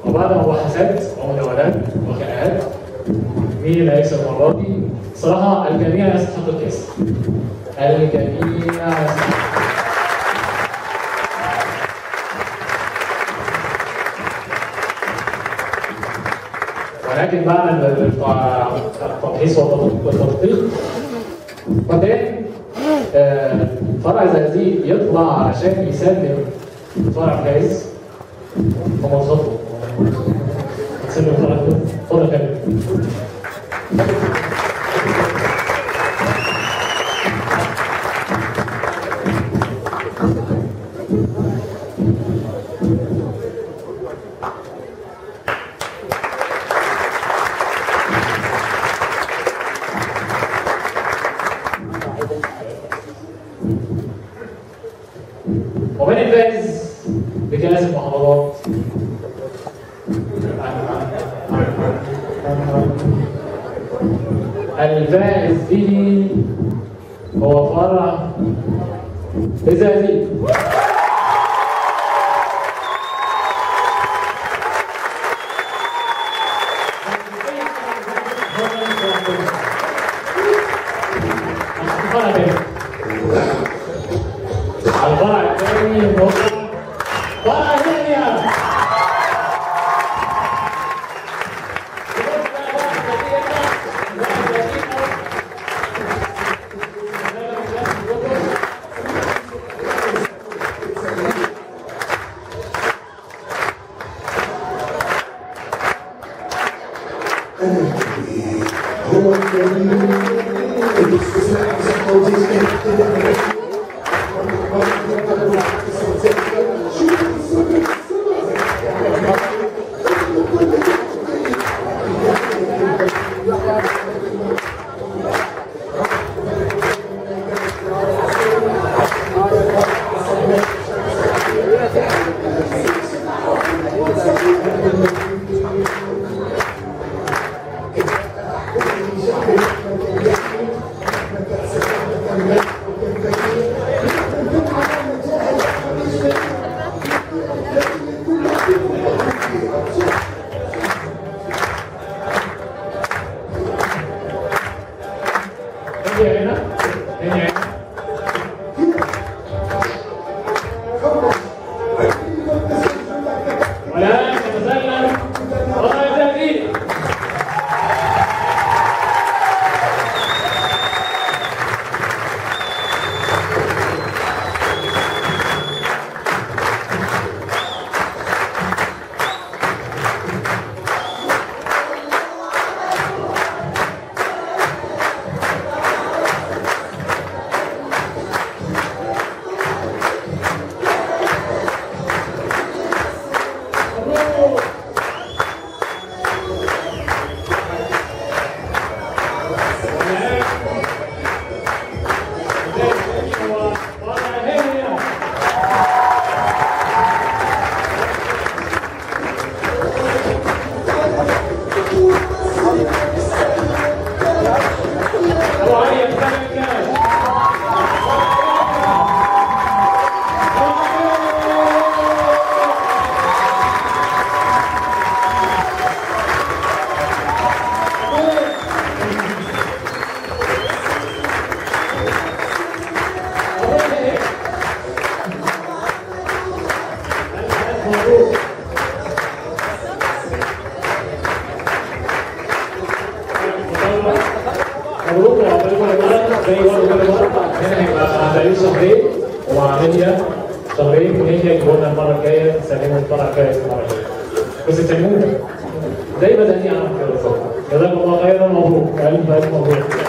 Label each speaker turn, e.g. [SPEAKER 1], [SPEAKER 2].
[SPEAKER 1] وبعد مباحثات ومداولات وخناقات مين اللي هيكسب المره دي؟ صراحه الجميع يستحق الكاس. الجميع يستحق ولكن بعد التمحيص والتدقيق وبعدين آه، فرع زقازيق يطلع عشان يسلم فرع فايز هم الخطوه تسلم فرع فرع كامل ومن الفائز بكأس المحافظات الفائز به هو فرع بزازي الفرع الثاني الفرع الثاني هو فرع ثانية
[SPEAKER 2] هو الكريم الاستثناء زي
[SPEAKER 1] هي هنا هي هنا ولا تتسلم ولا تهدي مبروك وعقبالكم يا جماعه زي برضه كل مره هنا هيبقى بقالي شهرين ومع ميديا شهرين وهي يجيبوا لنا المره الجايه نسلمهم الفرع الجاي المره الجايه بس يسلمونا زي ما داني عمل كده بالظبط جزاكم الله خيرا مبروك الف الف مبروك